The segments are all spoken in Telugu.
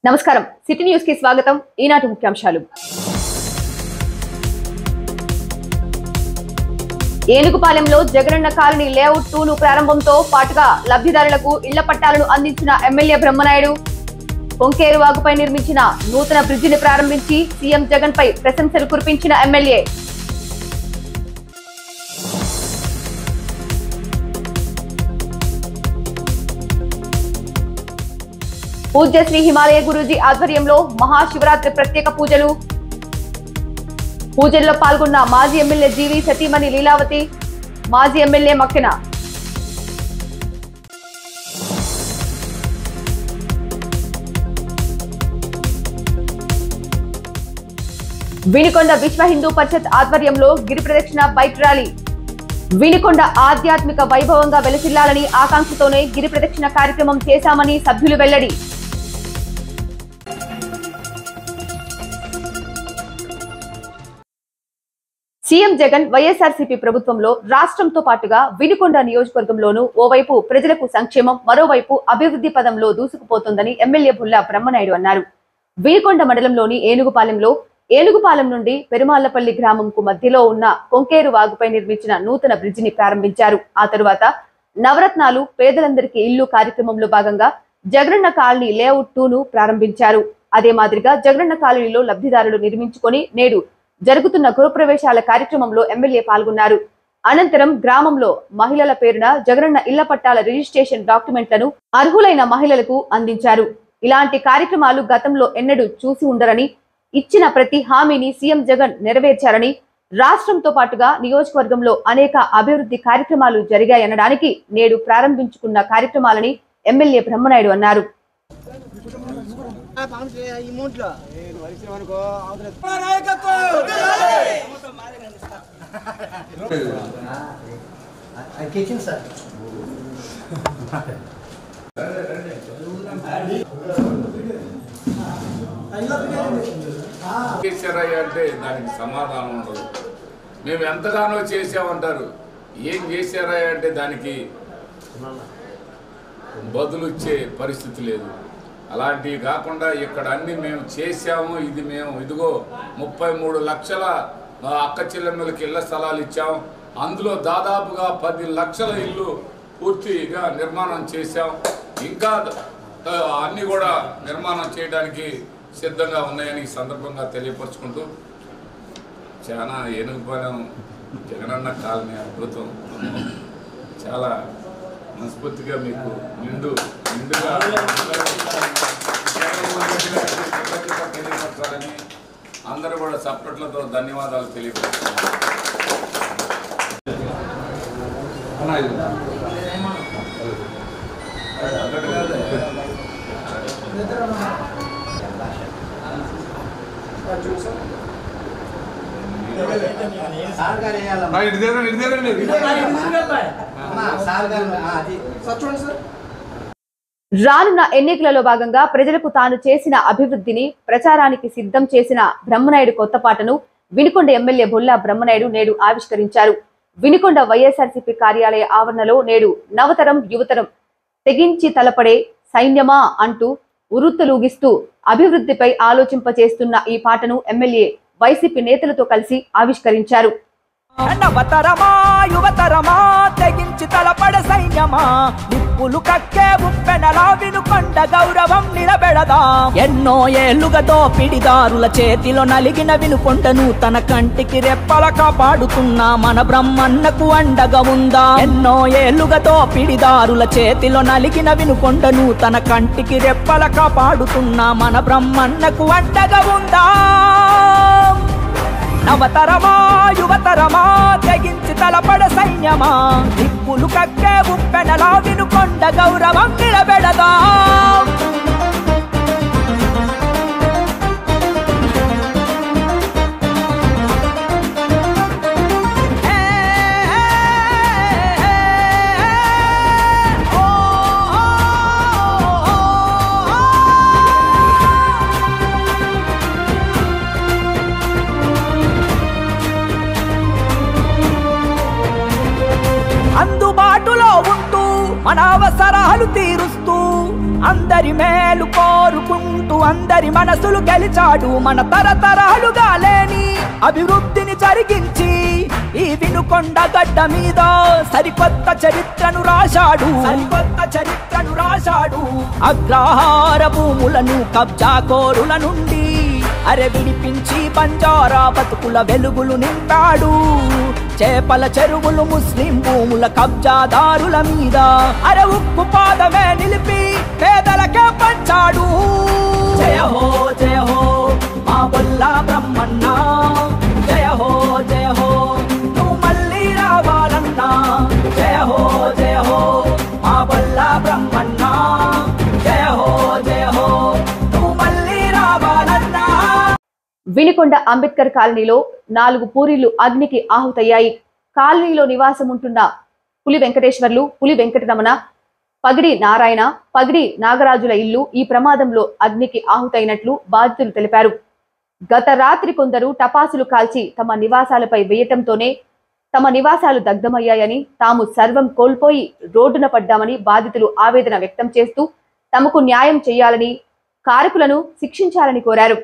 నమస్కారం సిటీ న్యూస్ కి స్వాగతం ఈనాటి ముఖ్యాంశాలు ఏనుగుపాలెంలో జగనన్న కాలనీ లేఅవుట్ టూను ప్రారంభంతో పాటుగా లబ్ధిదారులకు ఇళ్ల పట్టాలను అందించిన ఎమ్మెల్యే బ్రహ్మనాయుడు కొంకేరు వాగుపై నిర్మించిన నూతన బ్రిడ్జిని ప్రారంభించి సీఎం జగన్ పై ప్రశంసలు కురిపించిన ఎమ్మెల్యే పూజ్య శ్రీ హిమాలయ గురూజీ ఆధ్వర్యంలో మహాశివరాత్రి ప్రత్యేక పూజలు పూజల్లో పాల్గొన్న మాజీ ఎమ్మెల్యే జీవి సతీమణి లీలావతి మాజీ ఎమ్మెల్యే మక్కిన వినికొండ విశ్వ హిందూ పరిషత్ ఆధ్వర్యంలో గిరి ప్రదక్షిణ బైక్ ర్యాలీ వినికొండ ఆధ్యాత్మిక వైభవంగా వెలసిల్లాలని ఆకాంక్షతోనే గిరి ప్రదక్షిణ కార్యక్రమం చేశామని సభ్యులు వెల్లడి సీఎం జగన్ వైఎస్ఆర్సీపీ ప్రభుత్వంలో రాష్ట్రంతో పాటుగా వినుకొండ నియోజకవర్గంలోనూ ఓవైపు ప్రజలకు సంక్షేమం మరోవైపు అభివృద్ధి పదంలో దూసుకుపోతోందని ఎమ్మెల్యే బుల్లా బ్రహ్మనాయుడు అన్నారు వినుకొండ మండలంలోని ఏనుగుపాలెంలో ఏనుగుపాలెం నుండి పెరుమాళ్లపల్లి గ్రామంకు మధ్యలో ఉన్న కొంకేరు వాగుపై నిర్మించిన నూతన బ్రిడ్జిని ప్రారంభించారు ఆ తరువాత నవరత్నాలు పేదలందరికీ ఇల్లు కార్యక్రమంలో భాగంగా జగనన్న కాలనీ లేఅవుట్ టూను ప్రారంభించారు అదే మాదిరిగా జగనన్న కాలనీలో లబ్ధిదారులు నిర్మించుకొని నేడు జరుగుతున్న గృహప్రవేశాల కార్యక్రమంలో ఎమ్మెల్యే పాల్గొన్నారు అనంతరం గ్రామంలో మహిళల పేరున జగనన్న ఇళ్ల పట్టాల రిజిస్ట్రేషన్ డాక్యుమెంట్లను అర్హులైన మహిళలకు అందించారు ఇలాంటి కార్యక్రమాలు గతంలో ఎన్నడూ చూసి ఉండరని ఇచ్చిన ప్రతి హామీని సీఎం జగన్ నెరవేర్చారని రాష్ట్రంతో పాటుగా నియోజకవర్గంలో అనేక అభివృద్ధి కార్యక్రమాలు జరిగాయనడానికి నేడు ప్రారంభించుకున్న కార్యక్రమాలని ఎమ్మెల్యే బ్రహ్మనాయుడు అన్నారు ఈ మూట్లో కిచెన్ సార్ చేశారయ్య అంటే దానికి సమాధానం ఉండదు మేము ఎంతగానో చేసామంటారు ఏం చేశారయ్య అంటే దానికి బదులు ఇచ్చే పరిస్థితి లేదు అలాంటివి కాకుండా ఇక్కడ అన్ని మేము చేశాము ఇది మేము ఇదిగో ముప్పై మూడు లక్షల ఆ, అక్క చెల్లెమ్మలకి ఇళ్ల స్థలాలు ఇచ్చాం అందులో దాదాపుగా పది లక్షల ఇల్లు పూర్తిగా నిర్మాణం చేశాం ఇంకా ఆ, అన్ని కూడా నిర్మాణం చేయడానికి సిద్ధంగా ఉన్నాయని ఈ సందర్భంగా తెలియపరుచుకుంటూ చాలా ఏనుగుపాలెం జగనన్న కాలనీ అద్భుతం చాలా మనస్ఫూర్తిగా మీకు నిండు నిండుగా తెలియపరచాలని అందరూ కూడా చప్పట్లతో ధన్యవాదాలు తెలియపరుస్తున్నారు సార్ గారు వేయాలమ్మా. అమ్మా, సార్ గారు ఆ, అది చూడండి సార్ రానున్న ఎన్నికలలో భాగంగా ప్రజలకు తాను చేసిన అభివృద్ధిని ప్రచారానికి సిద్ధం చేసిన బ్రహ్మనాయుడు కొత్త పాటను వినుకొండ ఎమ్మెల్యే బొల్లా బ్రహ్మనాయుడు నేడు ఆవిష్కరించారు వినుకొండ వైఎస్ఆర్సీపీ కార్యాలయ ఆవరణలో నేడు నవతరం యువతరం తెగించి తలపడే సైన్యమా అంటూ ఉరుత్తలూగిస్తూ అభివృద్ధిపై ఆలోచింపచేస్తున్న ఈ పాటను ఎమ్మెల్యే వైసీపీ నేతలతో కలిసి ఆవిష్కరించారు నవతరమా యువతరమా తెగించి తలపడ సైన్యమా నిప్పులు కక్కే ఉప్పెనలా వినుకొండ గౌరవం నిలబెడదా ఎన్నో ఏళ్లుగా దోపిడిదారుల చేతిలో నలిగిన వినుకొండను తన కంటికి రెప్పల కాపాడుతున్న మన బ్రహ్మన్నకు అండగా ఉందా ఎన్నో ఏళ్లుగా దోపిడిదారుల చేతిలో నలిగిన వినుకొండను తన కంటికి రెప్పల కాపాడుతున్న మన బ్రహ్మన్నకు అండగా ఉందా నవతరమా యువతరమా తెగించి తలపడ సైన్యమా నిప్పులు కక్కే ఉప్పెనలా వినుకొండ గౌరవం నిలబెడదా ఏ, ఏ, ఏ, ఓ, ఓ, ఓ, ఓ. అందుబాటులో ఉంటూ మన అవసరాలు తీరుస్తూ అందరి మేలు కోరుకుంటూ అందరి మనసులు గెలిచాడు మన తరతరాలుగా లేని అభివృద్ధిని జరిగించి ఈ వినుకొండ గడ్డ మీద సరికొత్త చరిత్రను రాశాడు సరికొత్త చరిత్రను రాశాడు అగ్రహార భూములను కబ్జా కోరుల నుండి అరె విడిపించి బంజారా బతుకుల వెలుగులు నింపాడు చేపల చెరువులు ముస్లిం భూముల కబ్జాదారుల మీద అరె ఉక్కు పాదమే నిలిపి పేదలకే పంచాడు జయ హో జయ హో మా బొల్లా బ్రహ్మన్న జయ హో జయ హో నువ్వు మళ్ళీ రావాలన్నా జయ హో జయ హో మా బొల్లా బ్రహ్మన్న జయ హో జయ హో నువ్వు మళ్ళీ రావాలన్నా వినుకొండ అంబేద్కర్ కాలనీలో నాలుగు పూరీలు అగ్నికి ఆహుతయ్యాయి కాలనీలో నివాసం ఉంటున్న పులి వెంకటేశ్వర్లు పులి వెంకటరమణ పగిడి నారాయణ పగిడి నాగరాజుల ఇల్లు ఈ ప్రమాదంలో అగ్నికి ఆహుతైనట్లు బాధితులు తెలిపారు గత రాత్రి కొందరు టపాసులు కాల్చి తమ నివాసాలపై వేయటంతోనే తమ నివాసాలు దగ్ధమయ్యాయని తాము సర్వం కోల్పోయి రోడ్డున పడ్డామని బాధితులు ఆవేదన వ్యక్తం చేస్తూ తమకు న్యాయం చేయాలని కారకులను శిక్షించాలని కోరారు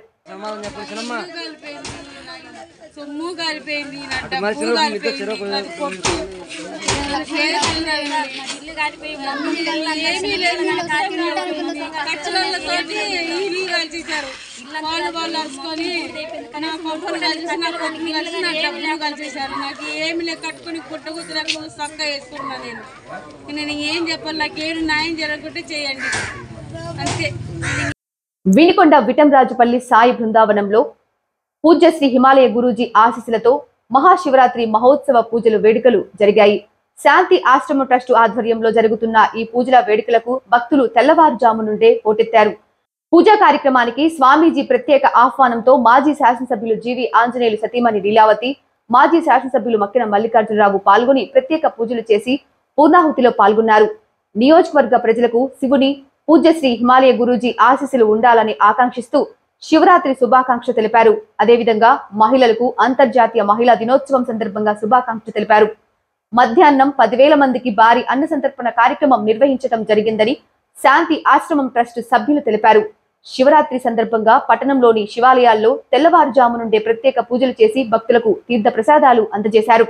సొమ్ము కాలిపోయింది నా డబ్బు కాలిపోయింది నాకు కొట్టు. నాకు చేతులు కాలిపోయింది. ఏమీ లేదు నా ఖర్చులతోటి ఇల్లు కాల్చేశారు వాళ్ళు వాళ్ళు అరుచుకొని నా కొడుకులు కలిసి నా కొడుకులు కలిసి నా డబ్బులు కాల్చేశారు నాకు ఏమి లేదు కట్టుకొని పుట్టగుతులకు సక్క వేసుకున్నా నేను నేను ఏం చెప్పాలి నాకు ఏమి న్యాయం జరగకుంటే చేయండి అంతే వినికొండ విటంరాజుపల్లి సాయి బృందావనంలో పూజ్య శ్రీ హిమాలయ గురూజీ ఆశీస్సులతో మహాశివరాత్రి మహోత్సవ పూజలు వేడుకలు జరిగాయి శాంతి ఆశ్రమ ట్రస్ట్ ఆధ్వర్యంలో జరుగుతున్న ఈ పూజల వేడుకలకు భక్తులు తెల్లవారుజాము నుండే పోటెత్తారు పూజా కార్యక్రమానికి స్వామీజీ ప్రత్యేక ఆహ్వానంతో మాజీ శాసనసభ్యులు జీవి ఆంజనేయులు సతీమణి లీలావతి మాజీ శాసనసభ్యులు మక్కిన మల్లికార్జునరావు పాల్గొని ప్రత్యేక పూజలు చేసి పూర్ణాహుతిలో పాల్గొన్నారు నియోజకవర్గ ప్రజలకు శివుని పూజ్య శ్రీ హిమాలయ గురూజీ ఆశీస్సులు ఉండాలని ఆకాంక్షిస్తూ శివరాత్రి శుభాకాంక్ష తెలిపారు అదేవిధంగా మహిళలకు అంతర్జాతీయ మహిళా దినోత్సవం సందర్భంగా శుభాకాంక్ష తెలిపారు మధ్యాహ్నం పదివేల మందికి భారీ అన్న సంతర్పణ కార్యక్రమం నిర్వహించడం జరిగిందని శాంతి ఆశ్రమం ట్రస్ట్ సభ్యులు తెలిపారు శివరాత్రి సందర్భంగా పట్టణంలోని శివాలయాల్లో తెల్లవారుజాము నుండే ప్రత్యేక పూజలు చేసి భక్తులకు తీర్థ ప్రసాదాలు అందజేశారు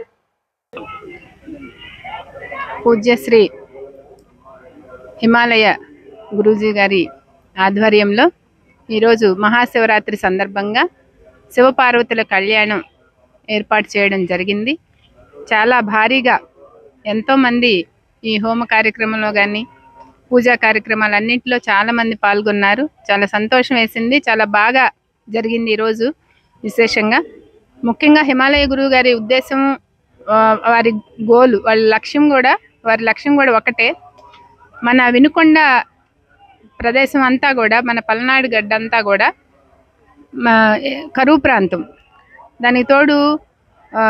పూజ్యశ్రీ హిమాలయ గురూజీ గారి ఆధ్వర్యంలో ఈరోజు మహాశివరాత్రి సందర్భంగా శివపార్వతుల కళ్యాణం ఏర్పాటు చేయడం జరిగింది చాలా భారీగా ఎంతోమంది ఈ హోమ కార్యక్రమంలో కానీ పూజా కార్యక్రమాలన్నింటిలో చాలామంది పాల్గొన్నారు చాలా సంతోషం వేసింది చాలా బాగా జరిగింది ఈరోజు విశేషంగా ముఖ్యంగా హిమాలయ గురువు గారి ఉద్దేశం ఆ, వారి గోలు వాళ్ళ లక్ష్యం కూడా వారి లక్ష్యం కూడా ఒకటే మన వినుకొండ ప్రదేశం అంతా కూడా మన పల్నాడు గడ్డ అంతా కూడా మా కరువు ప్రాంతం దానికి తోడు ఆ,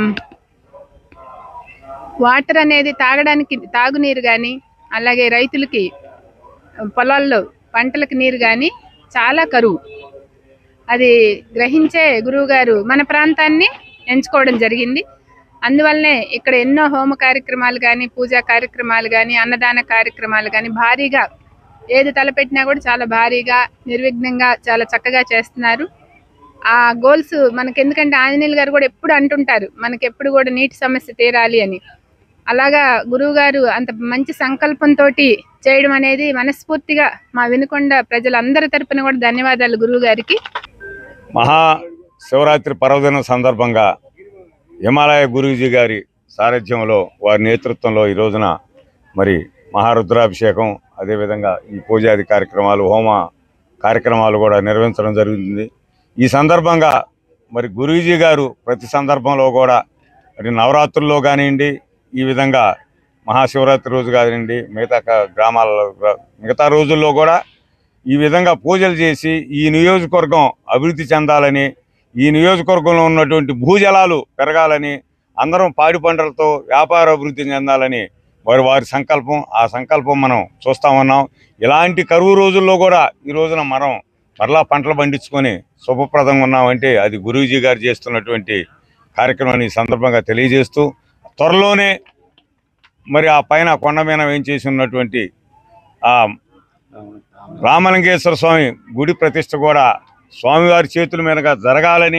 వాటర్ అనేది తాగడానికి తాగునీరు కానీ అలాగే రైతులకి పొలాల్లో పంటలకు నీరు కానీ చాలా కరువు అది గ్రహించే గురువుగారు మన ప్రాంతాన్ని ఎంచుకోవడం జరిగింది అందువల్లనే ఇక్కడ ఎన్నో హోమ కార్యక్రమాలు కానీ పూజా కార్యక్రమాలు కానీ అన్నదాన కార్యక్రమాలు కానీ భారీగా ఏది తలపెట్టినా కూడా చాలా భారీగా నిర్విఘ్నంగా చాలా చక్కగా చేస్తున్నారు ఆ గోల్స్ మనకి ఎందుకంటే ఆంజనేయులు గారు కూడా ఎప్పుడు అంటుంటారు మనకి ఎప్పుడు కూడా నీటి సమస్య తీరాలి అని అలాగా గురువు గారు అంత మంచి సంకల్పంతో చేయడం అనేది మనస్ఫూర్తిగా మా వినుకొండ ప్రజలందరి తరపున కూడా ధన్యవాదాలు గురువు గారికి మహా శివరాత్రి పర్వదినం సందర్భంగా హిమాలయ గురూజీ గారి సారథ్యంలో వారి నేతృత్వంలో ఈ రోజున మరి మహారుద్రాభిషేకం అదేవిధంగా ఈ పూజాది కార్యక్రమాలు హోమ కార్యక్రమాలు కూడా నిర్వహించడం జరుగుతుంది ఈ సందర్భంగా మరి గురూజీ గారు ప్రతి సందర్భంలో కూడా మరి నవరాత్రుల్లో కానివ్వండి ఈ విధంగా మహాశివరాత్రి రోజు కానివ్వండి మిగతా క- గ్రామాలలో మిగతా రోజుల్లో కూడా ఈ విధంగా పూజలు చేసి ఈ నియోజకవర్గం అభివృద్ధి చెందాలని ఈ నియోజకవర్గంలో ఉన్నటువంటి భూజలాలు పెరగాలని అందరం పాడి పంటలతో వ్యాపార అభివృద్ధి చెందాలని వారి వారి సంకల్పం ఆ సంకల్పం మనం చూస్తా ఉన్నాం ఇలాంటి కరువు రోజుల్లో కూడా ఈ రోజున మనం మరలా పంటలు పండించుకొని శుభప్రదంగా ఉన్నామంటే అది గురూజీ గారు చేస్తున్నటువంటి కార్యక్రమాన్ని ఈ సందర్భంగా తెలియజేస్తూ త్వరలోనే మరి ఆ పైన కొండ మీద ఏం చేసి ఉన్నటువంటి ఆ రామలింగేశ్వర స్వామి గుడి ప్రతిష్ట కూడా స్వామివారి చేతుల మీదుగా జరగాలని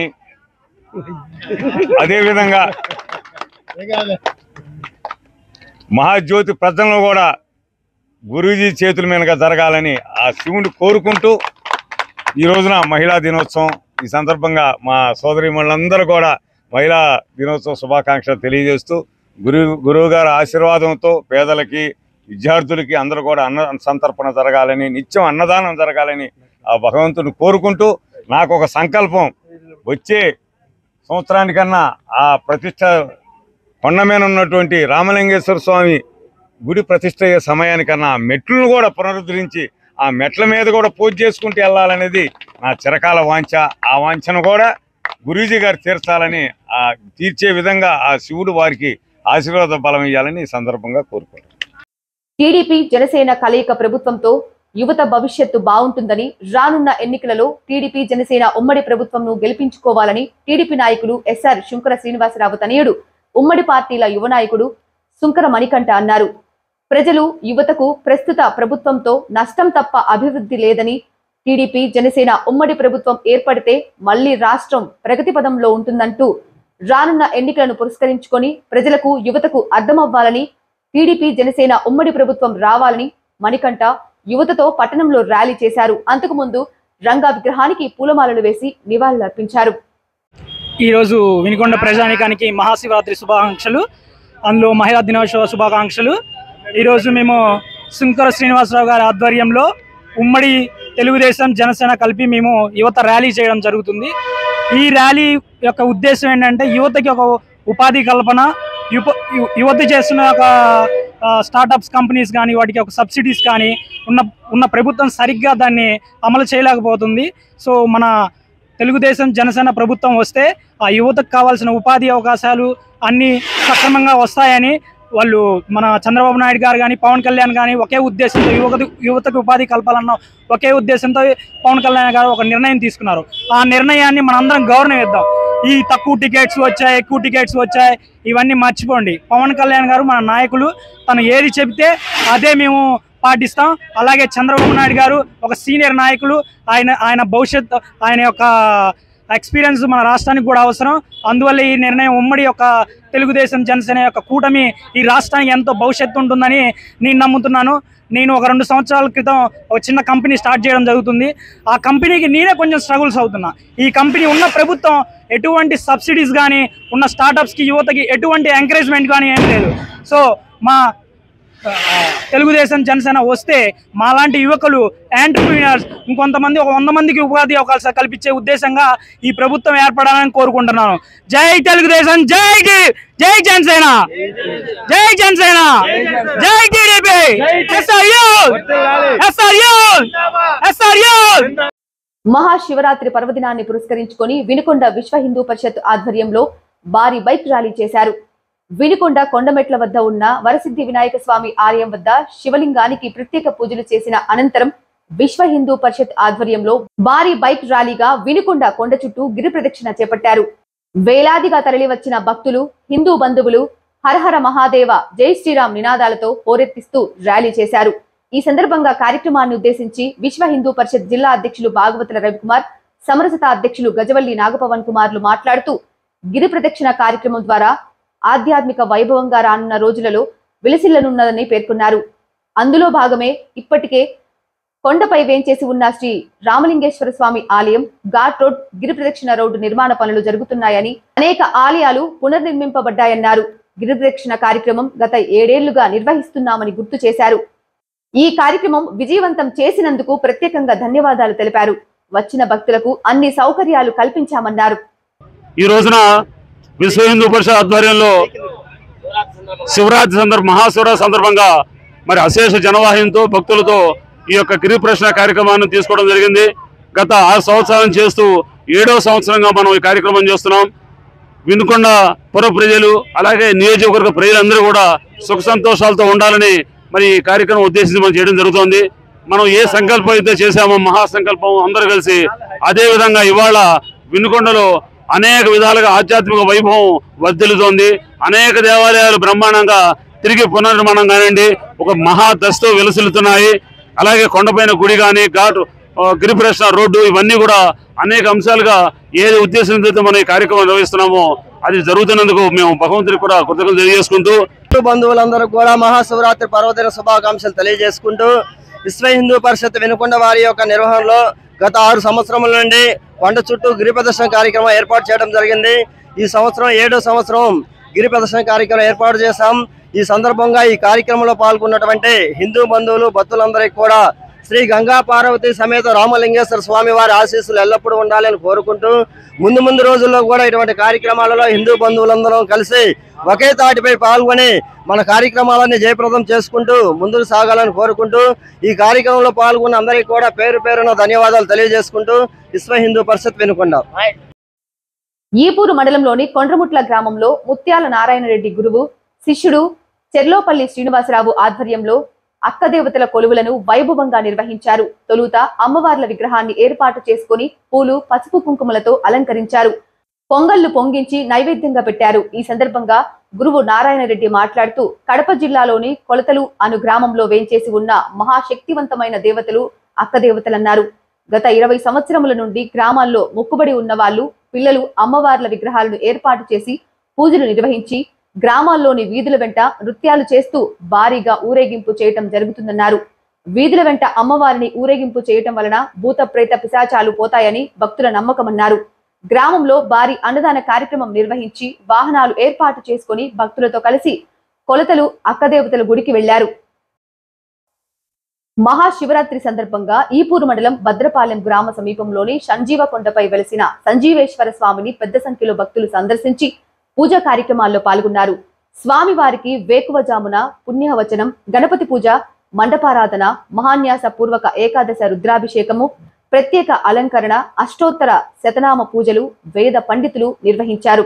అదేవిధంగా మహాజ్యోతి ప్రజలను కూడా గురూజీ చేతుల మీదుగా జరగాలని ఆ శివుని కోరుకుంటూ ఈ రోజున మహిళా దినోత్సవం ఈ సందర్భంగా మా సోదరిమణులందరూ కూడా మహిళా దినోత్సవ శుభాకాంక్షలు తెలియజేస్తూ గురు గురువు గారి ఆశీర్వాదంతో పేదలకి విద్యార్థులకి అందరూ కూడా అన్న సంతర్పణ జరగాలని నిత్యం అన్నదానం జరగాలని ఆ భగవంతుని కోరుకుంటూ నాకు ఒక సంకల్పం వచ్చే సంవత్సరానికన్నా ఆ ప్రతిష్ట కొండ మీద ఉన్నటువంటి రామలింగేశ్వర స్వామి గుడి ప్రతిష్ట అయ్యే సమయానికన్నా ఆ మెట్లను కూడా పునరుద్ధరించి ఆ మెట్ల మీద కూడా పూజ చేసుకుంటూ వెళ్ళాలనేది నా చిరకాల వాంఛ ఆ వాంఛను కూడా గురూజీ గారు తీర్చాలని ఆ తీర్చే విధంగా ఆ శివుడు వారికి ఆశీర్వాద బలం ఇవ్వాలని ఈ సందర్భంగా కోరుకుంటున్నాను టీడీపీ జనసేన కలయిక ప్రభుత్వంతో యువత భవిష్యత్తు బాగుంటుందని రానున్న ఎన్నికలలో టీడీపీ జనసేన ఉమ్మడి ప్రభుత్వంను గెలిపించుకోవాలని టీడీపీ నాయకులు ఎస్ఆర్ శుంకర శ్రీనివాసరావు తనయుడు ఉమ్మడి పార్టీల యువ నాయకుడు శుంకర మణికంఠ అన్నారు ప్రజలు యువతకు ప్రస్తుత ప్రభుత్వంతో నష్టం తప్ప అభివృద్ధి లేదని టీడీపీ జనసేన ఉమ్మడి ప్రభుత్వం ఏర్పడితే మళ్లీ రాష్ట్రం ప్రగతి పదంలో ఉంటుందంటూ రానున్న ఎన్నికలను పురస్కరించుకొని ప్రజలకు యువతకు అర్థమవ్వాలని టీడీపీ జనసేన ఉమ్మడి ప్రభుత్వం రావాలని మణికంఠ యువతతో పట్టణంలో ర్యాలీ చేశారు అంతకుముందు రంగా విగ్రహానికి పూలమాలలు వేసి నివాళులర్పించారు ఈరోజు వినుకొండ ప్రజానికానికి మహాశివరాత్రి శుభాకాంక్షలు అందులో మహిళా దినోత్సవ శుభాకాంక్షలు ఈరోజు మేము శంకర శ్రీనివాసరావు గారి ఆధ్వర్యంలో ఉమ్మడి తెలుగుదేశం జనసేన కలిపి మేము యువత ర్యాలీ చేయడం జరుగుతుంది ఈ ర్యాలీ యొక్క ఉద్దేశం ఏంటంటే యువతకి ఒక ఉపాధి కల్పన యువ యు- యువత చేస్తున్న ఒక స్టార్టప్స్ కంపెనీస్ కానీ వాటికి ఒక సబ్సిడీస్ కానీ ఉన్న ఉన్న ప్రభుత్వం సరిగ్గా దాన్ని అమలు చేయలేకపోతుంది సో మన తెలుగుదేశం జనసేన ప్రభుత్వం వస్తే ఆ యువతకు కావాల్సిన ఉపాధి అవకాశాలు అన్నీ సక్రమంగా వస్తాయని వాళ్ళు మన చంద్రబాబు నాయుడు గారు కానీ పవన్ కళ్యాణ్ కానీ ఒకే ఉద్దేశంతో యువత యువతకు ఉపాధి కల్పాలన్న ఒకే ఉద్దేశంతో పవన్ కళ్యాణ్ గారు ఒక నిర్ణయం తీసుకున్నారు ఆ నిర్ణయాన్ని మనందరం గౌరవం ఇద్దాం ఈ తక్కువ టికెట్స్ వచ్చాయి ఎక్కువ టికెట్స్ వచ్చాయి ఇవన్నీ మర్చిపోండి పవన్ కళ్యాణ్ గారు మన నాయకులు తను ఏది చెబితే అదే మేము పాటిస్తాం అలాగే చంద్రబాబు నాయుడు గారు ఒక సీనియర్ నాయకులు ఆయన ఆయన భవిష్యత్ ఆయన యొక్క ఎక్స్పీరియన్స్ మన రాష్ట్రానికి కూడా అవసరం అందువల్ల ఈ నిర్ణయం ఉమ్మడి యొక్క తెలుగుదేశం జనసేన యొక్క కూటమి ఈ రాష్ట్రానికి ఎంతో భవిష్యత్తు ఉంటుందని నేను నమ్ముతున్నాను నేను ఒక రెండు సంవత్సరాల క్రితం ఒక చిన్న కంపెనీ స్టార్ట్ చేయడం జరుగుతుంది ఆ కంపెనీకి నేనే కొంచెం స్ట్రగుల్స్ అవుతున్నా ఈ కంపెనీ ఉన్న ప్రభుత్వం ఎటువంటి సబ్సిడీస్ కానీ ఉన్న స్టార్టప్స్కి యువతకి ఎటువంటి ఎంకరేజ్మెంట్ కానీ ఏం లేదు సో మా ఆ, తెలుగుదేశం జనసేన వస్తే మాలాంటి యువకులు యాంటర్ప్రీనియర్స్ ఇంకొంతమంది ఒక వంద మందికి ఉపాధి అవకాశాలు కల్పించే ఉద్దేశంగా ఈ ప్రభుత్వం ఏర్పడాలని కోరుకుంటున్నాను జై తెలుగుదేశం జై టి- జై జనసేన జై జనసేన జై టీడీపీ ఎస్ఆర్యూ ఎస్ఆర్యూ ఎస్ఆర్యూ మహాశివరాత్రి పర్వదినాన్ని పురస్కరించుకొని వినుకొండ విశ్వ హిందూ పరిషత్ ఆధ్వర్యంలో భారీ బైక్ ర్యాలీ చేశారు వినుకొండ కొండమెట్ల వద్ద ఉన్న వరసిద్ధి వినాయక స్వామి ఆలయం వద్ద శివలింగానికి ప్రత్యేక పూజలు చేసిన అనంతరం విశ్వ హిందూ పరిషత్ ఆధ్వర్యంలో భారీ బైక్ ర్యాలీగా వినుకొండ కొండ చుట్టూ గిరి ప్రదక్షిణ చేపట్టారు వేలాదిగా తరలివచ్చిన భక్తులు హిందూ బంధువులు హరహర మహాదేవ జై శ్రీరామ్ నినాదాలతో హోరెత్తిస్తూ ర్యాలీ చేశారు ఈ సందర్భంగా కార్యక్రమాన్ని ఉద్దేశించి విశ్వ హిందూ పరిషత్ జిల్లా అధ్యక్షులు భాగవతుల రవికుమార్ సమరసత అధ్యక్షులు గజవల్లి నాగపవన్ కుమార్లు మాట్లాడుతూ గిరి ప్రదక్షిణ కార్యక్రమం ద్వారా ఆధ్యాత్మిక వైభవంగా రానున్న రోజులలో విలసిల్లనున్నదని పేర్కొన్నారు అందులో భాగమే ఇప్పటికే కొండపై వేంచేసి ఉన్న శ్రీ రామలింగేశ్వర స్వామి ఆలయం ఘాట్ రోడ్ గిరి ప్రదక్షిణ రోడ్డు నిర్మాణ పనులు జరుగుతున్నాయని అనేక ఆలయాలు పునర్నిర్మింపబడ్డాయన్నారు గిరి ప్రదక్షిణ కార్యక్రమం గత ఏడేళ్లుగా నిర్వహిస్తున్నామని గుర్తు చేశారు ఈ కార్యక్రమం విజయవంతం చేసినందుకు ప్రత్యేకంగా ధన్యవాదాలు తెలిపారు వచ్చిన భక్తులకు అన్ని సౌకర్యాలు కల్పించామన్నారు ఈ రోజున విశ్వ హిందూ పరిషత్ ఆధ్వర్యంలో శివరాత్రి సందర్భ మహాశివరాత్రి సందర్భంగా మరి అశేష జనవాహినితో భక్తులతో ఈ యొక్క గిరి ప్రశ్న కార్యక్రమాన్ని తీసుకోవడం జరిగింది గత ఆరు సంవత్సరాలను చేస్తూ ఏడో సంవత్సరంగా మనం ఈ కార్యక్రమం చేస్తున్నాం వినుకొండ పుర ప్రజలు అలాగే నియోజకవర్గ ప్రజలందరూ కూడా సుఖ సంతోషాలతో ఉండాలని మరి ఈ కార్యక్రమం ఉద్దేశించి మనం చేయడం జరుగుతోంది మనం ఏ సంకల్పం అయితే చేశామో మహాసంకల్పం అందరూ కలిసి అదే విధంగా ఇవాళ వినుకొండలో అనేక విధాలుగా ఆధ్యాత్మిక వైభవం వర్ధిల్లుతోంది అనేక దేవాలయాలు బ్రహ్మాండంగా తిరిగి పునర్నిర్మాణం కానివ్వండి ఒక మహా దశతో విలసిల్లుతున్నాయి అలాగే కొండపైన గుడి కానీ ఘాట్ ఆ, గిరిప్రదక్షిణ రోడ్డు ఇవన్నీ కూడా అనేక అంశాలుగా ఏది ఉద్దేశంతో మనం ఈ కార్యక్రమం నిర్వహిస్తున్నామో అది జరుగుతున్నందుకు మేము భగవంతుడికి కూడా కృతజ్ఞతలు తెలియజేసుకుంటూ హిందూ బంధువులందరూ కూడా మహాశివరాత్రి పర్వదిన శుభాకాంక్షలు తెలియజేసుకుంటూ విశ్వ హిందూ పరిషత్ వినుకొండ వారి యొక్క నిర్వహణలో గత ఆరు సంవత్సరముల నుండి కొండ చుట్టూ గిరి ప్రదర్శన కార్యక్రమం ఏర్పాటు చేయడం జరిగింది ఈ సంవత్సరం ఏడో సంవత్సరం గిరి ప్రదర్శన కార్యక్రమం ఏర్పాటు చేశాం ఈ సందర్భంగా ఈ కార్యక్రమంలో పాల్గొన్నటువంటి హిందూ బంధువులు భక్తులందరికీ కూడా శ్రీ గంగా పార్వతి సమేత రామలింగేశ్వర స్వామి వారి ఆశీస్సులు ఎల్లప్పుడూ ఉండాలని కోరుకుంటూ ముందు ముందు రోజుల్లో కూడా ఇటువంటి కార్యక్రమాలలో హిందూ బంధువులందరం కలిసి ఒకే తాటిపై పాల్గొని మన కార్యక్రమాలన్నీ జయప్రదం చేసుకుంటూ ముందుకు సాగాలని కోరుకుంటూ ఈ కార్యక్రమంలో పాల్గొన్న అందరికీ కూడా పేరు పేరున ధన్యవాదాలు తెలియజేసుకుంటూ విశ్వ హిందూ పరిషత్ వినుకొండ ఈపూరు మండలంలోని కొండ్రముట్ల గ్రామంలో ముత్యాల నారాయణ రెడ్డి గురువు శిష్యుడు చెర్లోపల్లి శ్రీనివాసరావు ఆధ్వర్యంలో అక్కదేవతల కొలువులను వైభవంగా నిర్వహించారు తొలుత అమ్మవార్ల విగ్రహాన్ని ఏర్పాటు చేసుకుని పూలు పసుపు కుంకుమలతో అలంకరించారు పొంగళ్లు పొంగించి నైవేద్యంగా పెట్టారు ఈ సందర్భంగా గురువు నారాయణ రెడ్డి మాట్లాడుతూ కడప జిల్లాలోని కొలతలు అను గ్రామంలో వేంచేసి ఉన్న మహాశక్తివంతమైన దేవతలు అక్కదేవతలన్నారు గత ఇరవై సంవత్సరముల నుండి గ్రామాల్లో మొక్కుబడి ఉన్న వాళ్ళు పిల్లలు అమ్మవార్ల విగ్రహాలను ఏర్పాటు చేసి పూజలు నిర్వహించి గ్రామాల్లోని వీధుల వెంట నృత్యాలు చేస్తూ భారీగా ఊరేగింపు చేయటం జరుగుతుందన్నారు వీధుల వెంట అమ్మవారిని ఊరేగింపు చేయటం వలన భూత ప్రేత పిశాచాలు పోతాయని భక్తుల నమ్మకమన్నారు గ్రామంలో భారీ అన్నదాన కార్యక్రమం నిర్వహించి వాహనాలు ఏర్పాటు చేసుకుని భక్తులతో కలిసి కొలతలు అక్కదేవతల గుడికి వెళ్లారు మహాశివరాత్రి సందర్భంగా ఈపూరు మండలం భద్రపాలెం గ్రామ సమీపంలోని సంజీవ కొండపై వెలిసిన సంజీవేశ్వర స్వామిని పెద్ద సంఖ్యలో భక్తులు సందర్శించి పూజా కార్యక్రమాల్లో పాల్గొన్నారు స్వామివారికి వేకువజామున పుణ్యవచనం గణపతి పూజ మండపారాధన మహాన్యాస పూర్వక ఏకాదశ రుద్రాభిషేకము ప్రత్యేక అలంకరణ అష్టోత్తర శతనామ పూజలు వేద పండితులు నిర్వహించారు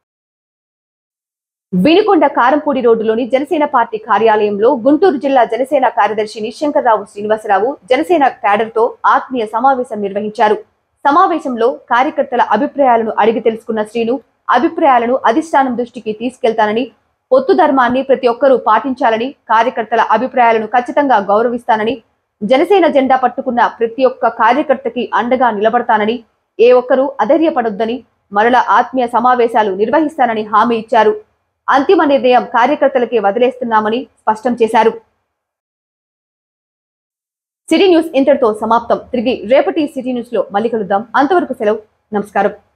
వినుకొండ కారంపూడి రోడ్డులోని జనసేన పార్టీ కార్యాలయంలో గుంటూరు జిల్లా జనసేన కార్యదర్శి నిశంకర్రావు శ్రీనివాసరావు జనసేన క్యాడర్ తో ఆత్మీయ సమావేశం నిర్వహించారు సమావేశంలో కార్యకర్తల అభిప్రాయాలను అడిగి తెలుసుకున్న శ్రీను అభిప్రాయాలను అధిష్టానం దృష్టికి తీసుకెళ్తానని పొత్తు ధర్మాన్ని ప్రతి ఒక్కరూ పాటించాలని కార్యకర్తల అభిప్రాయాలను ఖచ్చితంగా గౌరవిస్తానని జనసేన జెండా పట్టుకున్న ప్రతి ఒక్క కార్యకర్తకి అండగా నిలబడతానని ఏ ఒక్కరూ అధైర్యపడొద్దని మరల ఆత్మీయ సమావేశాలు నిర్వహిస్తానని హామీ ఇచ్చారు అంతిమ నిర్ణయం కార్యకర్తలకే వదిలేస్తున్నామని స్పష్టం చేశారు సిటీ న్యూస్ ఇంతటితో సమాప్తం తిరిగి రేపటి సిటీ న్యూస్ లో మళ్ళీ కలుద్దాం అంతవరకు సెలవు నమస్కారం